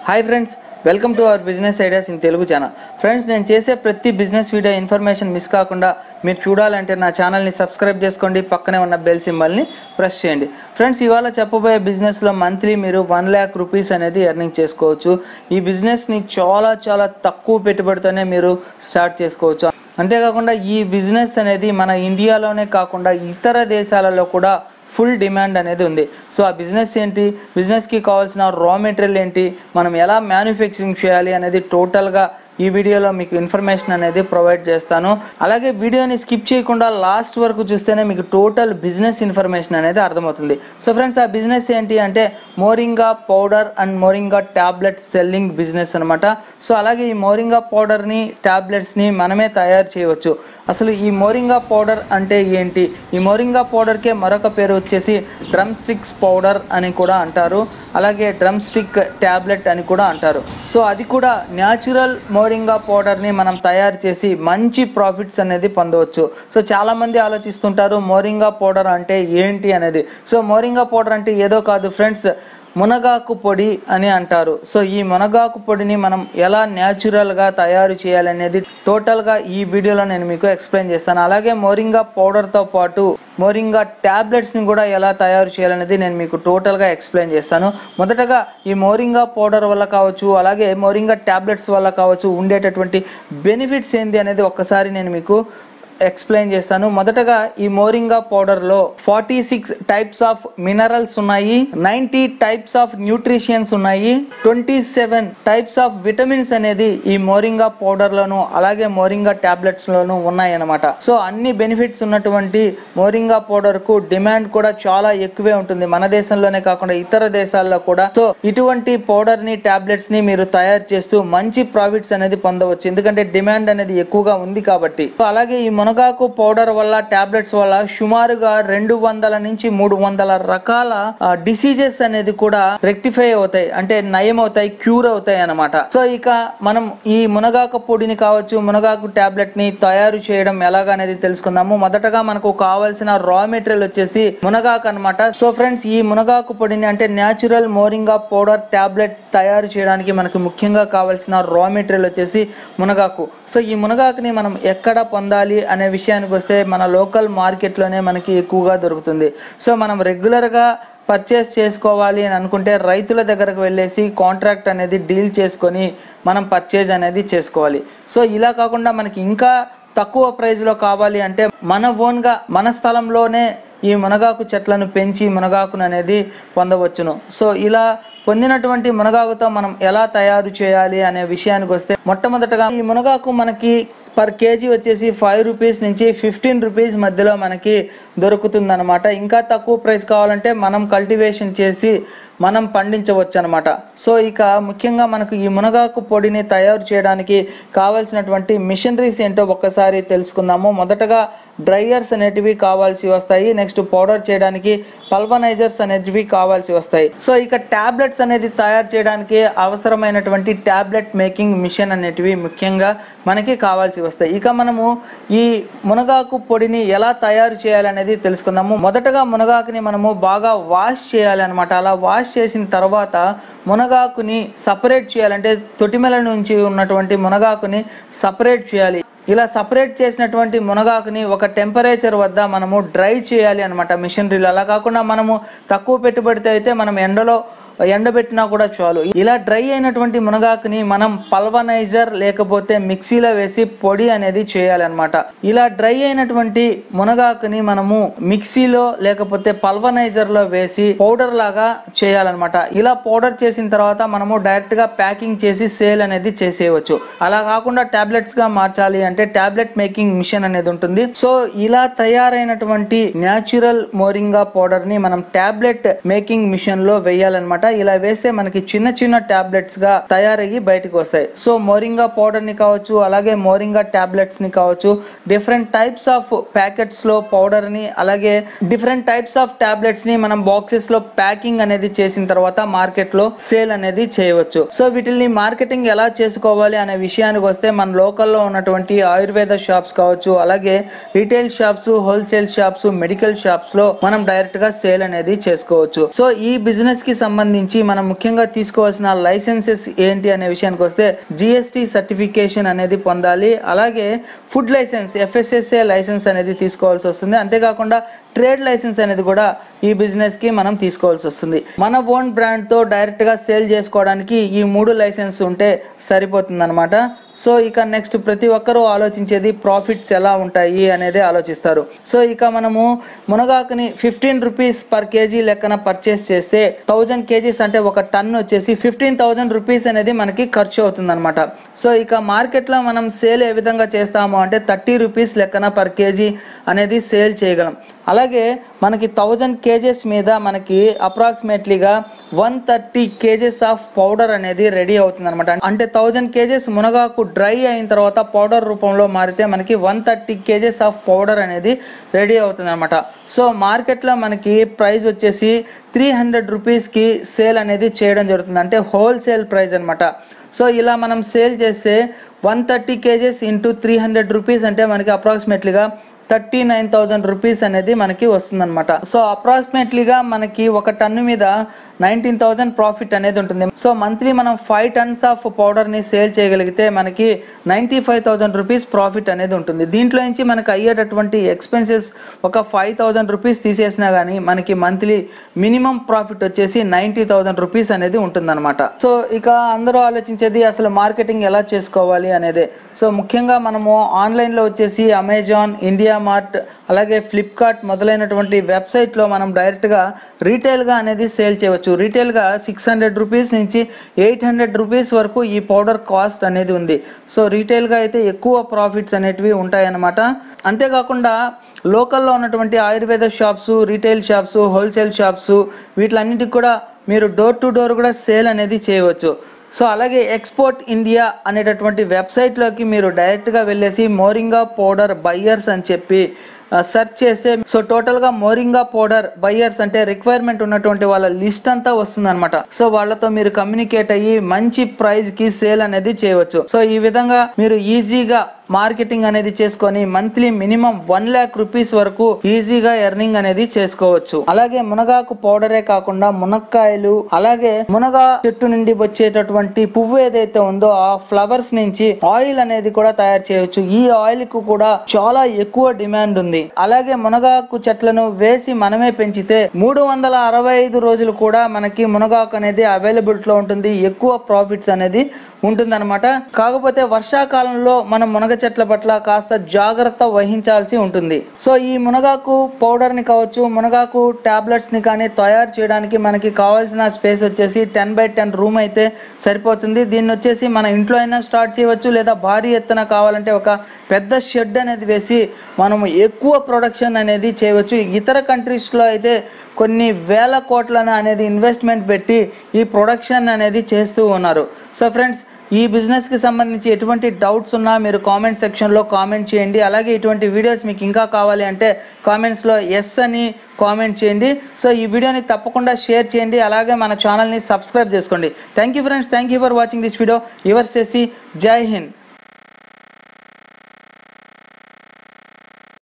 hi friends welcome to our business ideas in Telugu channel friends నేను చేసే ప్రతి business video information miss కాకుండా మీరు చూడాలంటే నా ఛానల్ని సబ్స్క్రైబ్ చేసుకోండి పక్కనే ఉన్న బెల్ సింబల్ని ప్రెస్ చేయండి ఫ్రెండ్స్ ఇవాళ చెప్పబోయే బిజినెస్లో మంత్లీ మీరు వన్ ల్యాక్ రూపీస్ అనేది ఎర్నింగ్ చేసుకోవచ్చు ఈ బిజినెస్ని చాలా చాలా తక్కువ పెట్టుబడితోనే మీరు స్టార్ట్ చేసుకోవచ్చు అంతేకాకుండా ఈ బిజినెస్ అనేది మన ఇండియాలోనే కాకుండా ఇతర దేశాలలో కూడా ఫుల్ డిమాండ్ అనేది ఉంది సో ఆ బిజినెస్ ఏంటి బిజినెస్కి కావాల్సిన రా మెటీరియల్ ఏంటి మనం ఎలా మ్యానుఫ్యాక్చరింగ్ చేయాలి అనేది టోటల్గా ఈ వీడియోలో మీకు ఇన్ఫర్మేషన్ అనేది ప్రొవైడ్ చేస్తాను అలాగే వీడియోని స్కిప్ చేయకుండా లాస్ట్ వరకు చూస్తేనే మీకు టోటల్ బిజినెస్ ఇన్ఫర్మేషన్ అనేది అర్థమవుతుంది సో ఫ్రెండ్స్ ఆ బిజినెస్ ఏంటి అంటే moringa powder and moringa tablet selling business అనమాట సో అలాగే ఈ మోరింగా పౌడర్ని ట్యాబ్లెట్స్ని మనమే తయారు చేయవచ్చు అసలు ఈ మోరింగా పౌడర్ అంటే ఏంటి ఈ మోరింగా పౌడర్కే మరొక పేరు వచ్చేసి డ్రమ్ స్టిక్స్ పౌడర్ అని కూడా అంటారు అలాగే డ్రమ్ స్టిక్ ట్యాబ్లెట్ అని కూడా అంటారు సో అది కూడా న్యాచురల్ మోరింగా పౌడర్ని మనం తయారు చేసి మంచి ప్రాఫిట్స్ అనేది పొందవచ్చు సో చాలామంది ఆలోచిస్తుంటారు మోరింగా పౌడర్ అంటే ఏంటి అనేది సో మోరింగా పౌడర్ అంటే ఏదో కాదు ఫ్రెండ్స్ మునగాకు పొడి అని అంటారు సో ఈ మునగాకు పొడిని మనం ఎలా న్యాచురల్గా తయారు చేయాలనేది టోటల్గా ఈ వీడియోలో నేను మీకు ఎక్స్ప్లెయిన్ చేస్తాను అలాగే మోరింగా పౌడర్తో పాటు మోరింగా ట్యాబ్లెట్స్ని కూడా ఎలా తయారు చేయాలనేది నేను మీకు టోటల్గా ఎక్స్ప్లెయిన్ చేస్తాను మొదటగా ఈ మోరింగా పౌడర్ వల్ల కావచ్చు అలాగే మోరింగా ట్యాబ్లెట్స్ వల్ల కావచ్చు ఉండేటటువంటి బెనిఫిట్స్ ఏంది అనేది ఒక్కసారి నేను మీకు ఎక్స్ప్లెయిన్ చేస్తాను మొదటగా ఈ మోరింగా పౌడర్లో forty six types of minerals ఉన్నాయి నైంటీ టైప్స్ ఆఫ్ న్యూట్రిషియన్స్ ఉన్నాయి twenty seven types of vitamins అనేది ఈ మోరింగా పౌడర్లోను అలాగే మోరింగా టాబ్లెట్స్ లోను ఉన్నాయి అనమాట సో అన్ని బెనిఫిట్స్ ఉన్నటువంటి మోరింగా పౌడర్ కు డిమాండ్ కూడా చాలా ఎక్కువే ఉంటుంది మన దేశంలోనే కాకుండా ఇతర దేశాల్లో కూడా సో ఇటువంటి పౌడర్ ని టాబ్లెట్స్ ని మీరు తయారు చేస్తూ మంచి ప్రాఫిట్స్ అనేది పొందవచ్చు ఎందుకంటే డిమాండ్ అనేది ఎక్కువగా ఉంది కాబట్టి సో అలాగే ఈ మునగాకు పౌడర్ వల్ల టాబ్లెట్స్ వల్ల సుమారుగా రెండు వందల నుంచి మూడు వందల రకాల డిసీజెస్ అనేది కూడా రెక్టిఫై అవుతాయి అంటే నయం అవుతాయి క్యూర్ అవుతాయి అన్నమాట సో ఇక మనం ఈ మునగాకు పొడిని కావచ్చు మునగాకు టాబ్లెట్ ని తయారు చేయడం ఎలాగనేది తెలుసుకుందాము మొదటగా మనకు కావాల్సిన రా మెటీరియల్ వచ్చేసి మునగాకు అన్నమాట సో ఫ్రెండ్స్ ఈ మునగాకు పొడిని అంటే న్యాచురల్ మోరింగా పౌడర్ టాబ్లెట్ తయారు చేయడానికి మనకు ముఖ్యంగా కావాల్సిన రా మెటీరియల్ వచ్చేసి మునగాకు సో ఈ మునగాకుని మనం ఎక్కడ పొందాలి అనే విషయానికి వస్తే మన లోకల్ మార్కెట్లోనే మనకి ఎక్కువగా దొరుకుతుంది సో మనం రెగ్యులర్గా పర్చేస్ చేసుకోవాలి అని అనుకుంటే రైతుల దగ్గరకు వెళ్ళేసి కాంట్రాక్ట్ అనేది డీల్ చేసుకొని మనం పర్చేజ్ అనేది చేసుకోవాలి సో ఇలా కాకుండా మనకి ఇంకా తక్కువ ప్రైస్లో కావాలి అంటే మన ఓన్గా మన స్థలంలోనే ఈ మునగాకు చెట్లను పెంచి మునగాకును అనేది పొందవచ్చును సో ఇలా పొందినటువంటి మునగాకుతో మనం ఎలా తయారు చేయాలి అనే విషయానికి వస్తే మొట్టమొదటగా ఈ మునగాకు మనకి పర్ కేజీ వచ్చేసి ఫైవ్ రూపీస్ నుంచి ఫిఫ్టీన్ రూపీస్ మధ్యలో మనకి దొరుకుతుందన్నమాట ఇంకా తక్కువ ప్రైస్ కావాలంటే మనం కల్టివేషన్ చేసి మనం పండించవచ్చు అనమాట సో ఇక ముఖ్యంగా మనకు ఈ మునగాకు పొడిని తయారు చేయడానికి కావాల్సినటువంటి మిషనరీస్ ఏంటో ఒక్కసారి తెలుసుకుందాము మొదటగా డ్రైయర్స్ అనేటివి కావాల్సి వస్తాయి నెక్స్ట్ పౌడర్ చేయడానికి పల్వనైజర్స్ అనేటివి కావాల్సి వస్తాయి సో ఇక టాబ్లెట్స్ అనేది తయారు చేయడానికి అవసరమైనటువంటి టాబ్లెట్ మేకింగ్ మిషన్ అనేటివి ముఖ్యంగా మనకి కావాల్సి వస్తాయి ఇక మనము ఈ మునగాకు పొడిని ఎలా తయారు చేయాలనేది తెలుసుకుందాము మొదటగా మునగాకుని మనము బాగా వాష్ చేయాలి అనమాట అలా వాష్ చేసిన తర్వాత మునగాకుని సపరేట్ చేయాలంటే తొటిమెల నుంచి ఉన్నటువంటి మునగాకుని సపరేట్ చేయాలి ఇలా సపరేట్ చేసినటువంటి మునగాకుని ఒక టెంపరేచర్ వద్ద మనము డ్రై చేయాలి అనమాట మిషనరీలో అలా కాకుండా మనము తక్కువ పెట్టుబడితో అయితే మనం ఎండలో ఎండబెట్టినా కూడా చాలు ఇలా డ్రై అయినటువంటి మునగాకుని మనం పల్వనైజర్ లేకపోతే మిక్సీలో వేసి పొడి అనేది చేయాలన్నమాట ఇలా డ్రై అయినటువంటి మునగాకుని మనము మిక్సీలో లేకపోతే పల్వనైజర్ లో వేసి పౌడర్ లాగా చేయాలన్నమాట ఇలా పౌడర్ చేసిన తర్వాత మనము డైరెక్ట్ గా ప్యాకింగ్ చేసి సేల్ అనేది చేసేయవచ్చు అలా కాకుండా టాబ్లెట్స్ గా మార్చాలి అంటే టాబ్లెట్ మేకింగ్ మిషన్ అనేది ఉంటుంది సో ఇలా తయారైనటువంటి న్యాచురల్ మోరింగా పౌడర్ ని మనం టాబ్లెట్ మేకింగ్ మిషన్ లో వేయాలన్నమాట ఇలా వేస్తే మనకి చిన్న చిన్న టాబ్లెట్స్ గా తయారయ్యి బయటకు వస్తాయి సో మోరింగా పౌడర్ ని కావచ్చు అలాగే మోరింగా టాబ్లెట్స్ ని కావచ్చు డిఫరెంట్ టైప్స్ ఆఫ్ ప్యాకెట్స్ లో పౌడర్ ని అలాగే డిఫరెంట్ టైప్స్ ఆఫ్ టాబ్లెట్స్ ని మనం బాక్సెస్ లో ప్యాకింగ్ అనేది చేసిన తర్వాత మార్కెట్ లో సేల్ అనేది చేయవచ్చు సో వీటిని మార్కెటింగ్ ఎలా చేసుకోవాలి అనే విషయానికి వస్తే మన లోకల్లో ఉన్నటువంటి ఆయుర్వేద షాప్స్ కావచ్చు అలాగే retail shops wholesale shops medical shops లో మనం డైరెక్ట్ గా సేల్ అనేది చేసుకోవచ్చు సో ఈ బిజినెస్ కి సంబంధించి సంబంధించి మనం ముఖ్యంగా తీసుకోవాల్సిన లైసెన్సెస్ ఏంటి అనే విషయానికి వస్తే జిఎస్టి సర్టిఫికేషన్ అనేది పొందాలి అలాగే ఫుడ్ లైసెన్స్ ఎఫ్ఎస్ఎస్ఏ లైసెన్స్ అనేది తీసుకోవాల్సి వస్తుంది అంతేకాకుండా ట్రేడ్ లైసెన్స్ అనేది కూడా ఈ బిజినెస్ కి మనం తీసుకోవాల్సి వస్తుంది మన ఓన్ బ్రాండ్ తో డైరెక్ట్ గా సేల్ చేసుకోవడానికి ఈ మూడు లైసెన్స్ ఉంటే సరిపోతుంది అనమాట సో ఇక నెక్స్ట్ ప్రతి ఒక్కరూ ఆలోచించేది ప్రాఫిట్స్ ఎలా ఉంటాయి అనేది ఆలోచిస్తారు సో ఇక మనము మునగాకుని ఫిఫ్టీన్ రూపీస్ పర్ కేజీ లెక్కన పర్చేస్ చేస్తే థౌజండ్ కేజీస్ అంటే ఒక టన్ వచ్చేసి ఫిఫ్టీన్ థౌజండ్ రూపీస్ అనేది మనకి ఖర్చు అవుతుంది అనమాట సో ఇక మార్కెట్లో మనం సేల్ ఏ విధంగా చేస్తాము అంటే థర్టీ రూపీస్ లెక్కన పర్ కేజీ అనేది సేల్ చేయగలం అలాగే మనకి థౌజండ్ కేజెస్ మీద మనకి అప్రాక్సిమేట్లీగా one thirty KGs of powder అనేది రెడీ అవుతుంది అనమాట అంటే థౌజండ్ కేజెస్ మునగాకు డ్రై అయిన తర్వాత పౌడర్ రూపంలో మారితే మనకి one thirty KGs of powder అనేది రెడీ అవుతుంది అనమాట సో మార్కెట్లో మనకి ప్రైస్ వచ్చేసి త్రీ హండ్రెడ్ రూపీస్కి సేల్ అనేది చేయడం జరుగుతుంది అంటే హోల్సేల్ ప్రైస్ అనమాట సో ఇలా మనం సేల్ చేస్తే one thirty KGs into three hundred rupees అంటే మనకి అప్రాక్సిమేట్లీగా థర్టీ నైన్ థౌజండ్ రూపీస్ అనేది మనకి వస్తుందన్నమాట సో అప్రాక్సిమేట్లీగా మనకి ఒక టన్ను మీద నైన్టీన్ థౌజండ్ ప్రాఫిట్ అనేది ఉంటుంది సో మంత్లీ మనం ఫైవ్ టన్స్ ఆఫ్ పౌడర్ని సేల్ చేయగలిగితే మనకి ninety five thousand rupees profit అనేది ఉంటుంది దీంట్లో నుంచి మనకు అయ్యేటటువంటి ఎక్స్పెన్సెస్ ఒక ఫైవ్ థౌజండ్ రూపీస్ తీసేసినా కానీ మనకి మంత్లీ మినిమం ప్రాఫిట్ వచ్చేసి నైంటీ థౌజండ్ రూపీస్ అనేది ఉంటుందన్నమాట సో ఇక అందరూ ఆలోచించేది అసలు మార్కెటింగ్ ఎలా చేసుకోవాలి అనేదే సో ముఖ్యంగా మనము ఆన్లైన్లో వచ్చేసి అమెజాన్ ఇండియా మార్ట్ అలాగే ఫ్లిప్కార్ట్ మొదలైనటువంటి వెబ్సైట్లో మనం డైరెక్ట్గా రీటైల్గా అనేది సేల్ చేయవచ్చు రీటైల్గా సిక్స్ హండ్రెడ్ రూపీస్ నుంచి ఎయిట్ హండ్రెడ్ రూపీస్ వరకు ఈ పౌడర్ కాస్ట్ అనేది ఉంది సో రీటైల్గా అయితే ఎక్కువ ప్రాఫిట్స్ అనేటివి ఉంటాయన్నమాట అంతేకాకుండా లోకల్లో ఉన్నటువంటి Ayurveda shops retail shops wholesale shops వీటిలన్నిటికి కూడా మీరు డోర్ టు డోర్ కూడా సేల్ అనేది చేయవచ్చు సో అలాగే ఎక్స్పోర్ట్ ఇండియా అనేటటువంటి వెబ్సైట్లోకి మీరు డైరెక్ట్గా వెళ్ళేసి మోరింగా పౌడర్ బయ్యర్స్ అని చెప్పి సెర్చ్ చేస్తే సో టోటల్గా మోరింగా పౌడర్ బయ్యర్స్ అంటే రిక్వైర్మెంట్ ఉన్నటువంటి వాళ్ళ లిస్ట్ అంతా వస్తుందన్నమాట సో వాళ్ళతో మీరు కమ్యూనికేట్ అయ్యి మంచి ప్రైస్ కి సేల్ అనేది చేయవచ్చు సో ఈ విధంగా మీరు ఈజీగా మార్కెటింగ్ అనేది చేసుకొని monthly minimum one lakh rupees వరకు ఈజీగా ఎర్నింగ్ అనేది చేసుకోవచ్చు అలాగే మునగాకు పౌడరే కాకుండా మునక్కాయలు అలాగే మునగా చెట్టు నుండి వచ్చేటటువంటి పువ్వు ఏదైతే ఉందో ఆ ఫ్లవర్స్ నుంచి ఆయిల్ అనేది కూడా తయారు చేయవచ్చు ఈ ఆయిల్ కు కూడా చాలా ఎక్కువ డిమాండ్ ఉంది అలాగే మునగాకు చెట్లను వేసి మనమే పెంచితే మూడు వందల అరవై ఐదు రోజులు కూడా మనకి మునగాకు అనేది అవైలబిలిటీ లో ఉంటుంది ఎక్కువ ప్రాఫిట్స్ అనేది ఉంటుందన్నమాట కాకపోతే వర్షాకాలంలో మనం మునగ చెట్ల పట్ల కాస్త జాగ్రత్త వహించాల్సి ఉంటుంది సో ఈ మునగాకు పౌడర్ ని కావచ్చు మునగాకు టాబ్లెట్స్ ని కానీ తయారు చేయడానికి మనకి కావాల్సిన స్పేస్ వచ్చేసి టెన్ బై టెన్ రూమ్ అయితే సరిపోతుంది దీన్ని వచ్చేసి మన ఇంట్లో అయినా స్టార్ట్ చేయవచ్చు లేదా భారీ ఎత్తున కావాలంటే ఒక పెద్ద షెడ్ అనేది వేసి మనము ఎక్కువ ప్రొడక్షన్ అనేది చేయవచ్చు ఇతర కంట్రీస్లో అయితే కొన్ని వేల కోట్లను అనేది ఇన్వెస్ట్మెంట్ పెట్టి ఈ ప్రొడక్షన్ అనేది చేస్తూ ఉన్నారు సో ఫ్రెండ్స్ ఈ బిజినెస్కి సంబంధించి ఎటువంటి డౌట్స్ ఉన్నా మీరు కామెంట్ సెక్షన్లో కామెంట్ చేయండి అలాగే ఇటువంటి వీడియోస్ మీకు ఇంకా కావాలి అంటే కామెంట్స్లో ఎస్ అని కామెంట్ చేయండి సో ఈ వీడియోని తప్పకుండా షేర్ చేయండి అలాగే మన ఛానల్ని సబ్స్క్రైబ్ చేసుకోండి thank you friends thank you for watching this video your సెసి జై హింద్